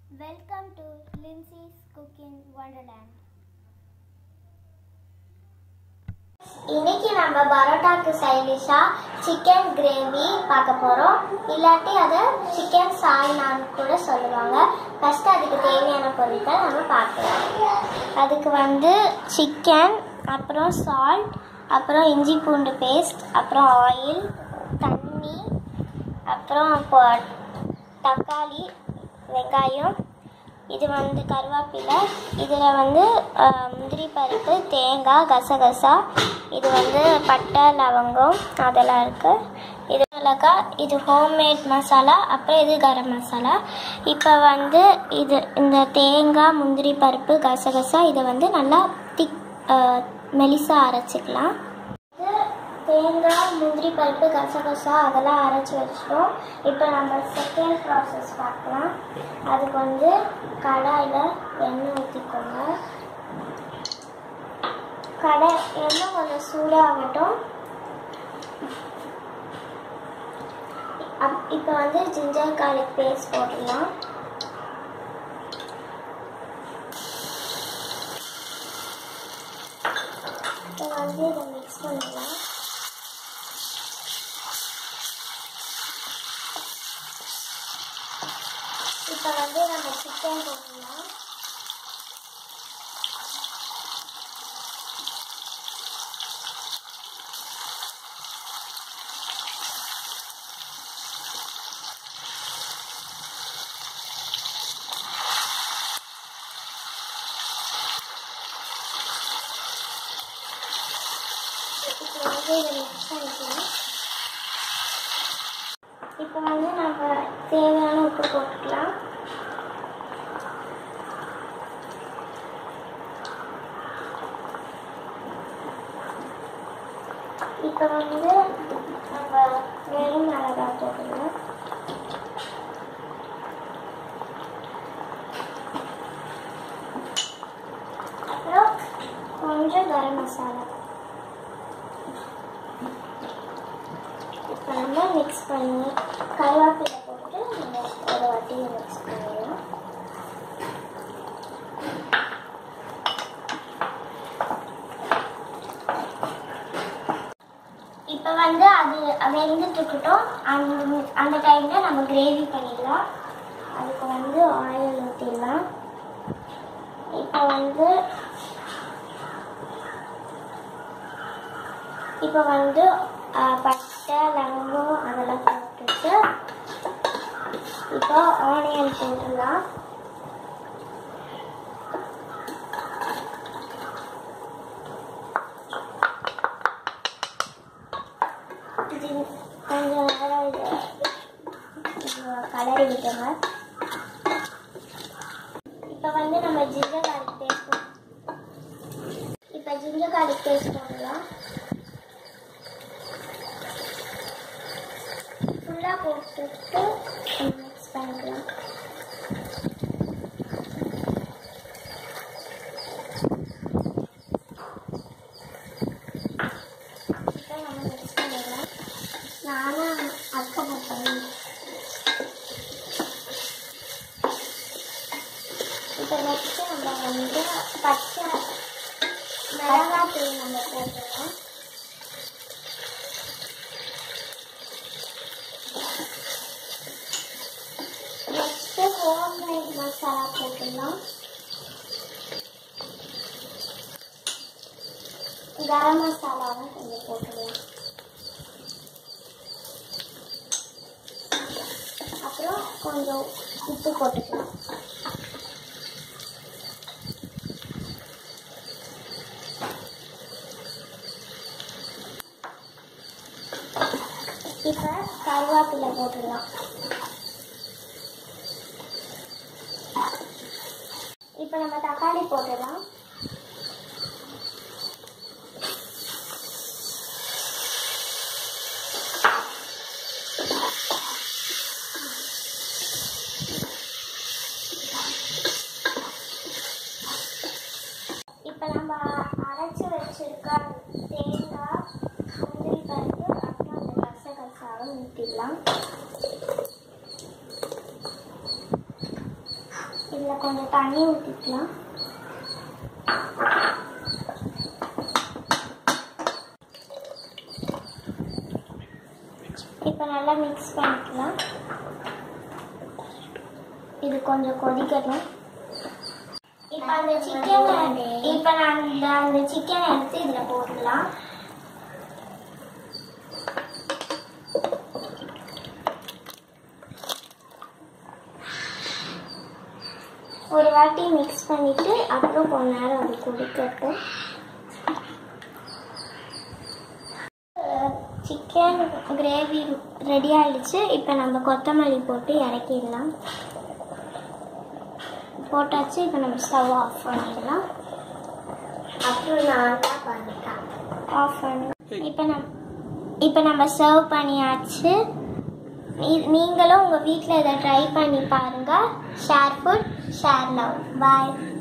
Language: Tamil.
Welcome to Lindsay's Cooking Wonderland. இன்னைக்கு நம்ம பரோட்டாக்கு சைடிஷா சிக்கன் கிரேவி பார்க்க போறோம் இல்லாட்டி அதை சிக்கன் சாய்னான்னு கூட சொல்லுவாங்க ஃபர்ஸ்ட் அதுக்கு தேவையான பொருட்கள் நம்ம பார்க்கலாம் அதுக்கு வந்து சிக்கன் அப்புறம் சால்ட் அப்புறம் இஞ்சி பூண்டு பேஸ்ட் அப்புறம் ஆயில் தண்ணி அப்புறம் இப்போ தக்காளி வெங்காயம் இது வந்து கருவேப்பிலை இதில் வந்து அஹ், முந்திரி பருப்பு தேங்காய் கசகசா இது வந்து பட்டை லவங்கம் அதெல்லாம் இருக்குது இது மிளகாய் இது ஹோம்மேட் மசாலா அப்புறம் இது கரம் மசாலா இப்போ வந்து இது இந்த தேங்காய் முந்திரி பருப்பு கசகசா இதை வந்து நல்லா திக் மெலிசா அரைச்சிக்கலாம் இது தேங்காய் முந்திரி பருப்பு கசகசா அதெல்லாம் அரைச்சி வச்சிட்டோம் இப்போ நம்ம செகண்ட் ப்ராசஸ் பார்க்கலாம் அதுக்கு வந்து கடாயில் எண்ணெய் ஊற்றிக்கோங்க கடை எண்ணெய் கொஞ்சம் சூடாகட்டும் அப் இப்போ வந்து ஜிஞ்சர் garlic பேஸ்ட் போட்டுடலாம் இப்போ வந்து இதை மிக்ஸ் பண்ணிடலாம் இப்போ வந்து நம்ம சிக்கன் போட்டுடலாம் இப்போ வந்து இதை மிக்ஸ் பண்ணிக்கலாம் இப்போ வந்து நம்ம தேவையான உப்பு போட்டுக்கலாம் இப்போ வந்து நம்ம வெறும் மிளகாய் போட்டுக்கலாம் அப்புறம் கொஞ்சம் கரம் மசாலா இப்போ நம்ம மிக்ஸ் பண்ணி கருவேப்பிலை போட்டு நம்ம ஒரு வாட்டி மிக்ஸ் பண்ணிடலாம் இப்போ வந்து அது வெந்துட்டு இருக்கட்டும் அந்த அந்த டைமில் நம்ம கிரேவி பண்ணிடலாம் அதுக்கு வந்து ஆயில் ஊற்றிடலாம் இப்போ வந்து இப்போ வந்து அஹ், பட்டை லவங்கம் அதெல்லாம் போட்டுட்டு இப்போ ஆனியன் போட்டுடலாம் இது கொஞ்சம் நேரம் இது இது கலரி விட்டுங்க இப்போ வந்து நம்ம ஜிஞ்சர் garlic பேஸ்ட் இப்போ ஜிஞ்சர் garlic பேஸ்ட் போடலாம் ஃபுல்லாக போட்டுட்டு மிக்ஸ் பண்ணிக்கலாம் இப்போ நம்ம மிக்ஸ் பண்ணிடலாம் நானும் அக்கா போட்டேன் இப்போ நெக்ஸ்ட்டு நம்ம வந்து பச்சை மிளகாய் தூள் நம்ம போட்டுடலாம் நெக்ஸ்ட்டு ஹோம்மேட் மசாலா போட்டுடலாம் கரம் மசாலாவும் கொஞ்சம் போட்டுடலாம் அப்புறம் கொஞ்சம் உப்பு போட்டுக்கலாம் இப்போ கருவேப்பிலை போட்டுடலாம் இப்போ நம்ம தக்காளி போட்டுடலாம் இப்போ நம்ம அரைச்சி வச்சிருக்க தேங்காய் முந்திரி பருப்பு அப்புறம் அந்த கசகசாவை ஊற்றிடலாம் இதில் கொஞ்சம் தண்ணி ஊற்றிக்கலாம் இப்போ நல்லா மிக்ஸ் பண்ணிக்கலாம் இது கொஞ்சம் கொதிக்கணும் இப்போ அந்த சிக்கன் இப்போ நான் இந்த அந்த சிக்கனை எடுத்து இதில் போடலாம் ஒரு வாட்டி மிக்ஸ் பண்ணிட்டு அப்புறம் கொஞ்ச நேரம் அது கொதிக்கட்டும் சிக்கன் கிரேவி ரெடி ஆயிடுச்சு இப்போ நம்ம கொத்தமல்லி போட்டு இறக்கிடலாம் போட்டாச்சு இப்போ நம்ம ஸ்டவ் ஆஃப் பண்ணிடலாம் அப்புறம் நான் தான் பண்ணிட்டேன் ஆஃப் பண்ணி இப்போ நம் இப்போ நம்ம சர்வ் பண்ணியாச்சு நீ- நீங்களும் உங்கள் வீட்டில் இதை ட்ரை பண்ணி பாருங்கள் ஷேர் ஃபுட் ஷேர் லவ் பாய்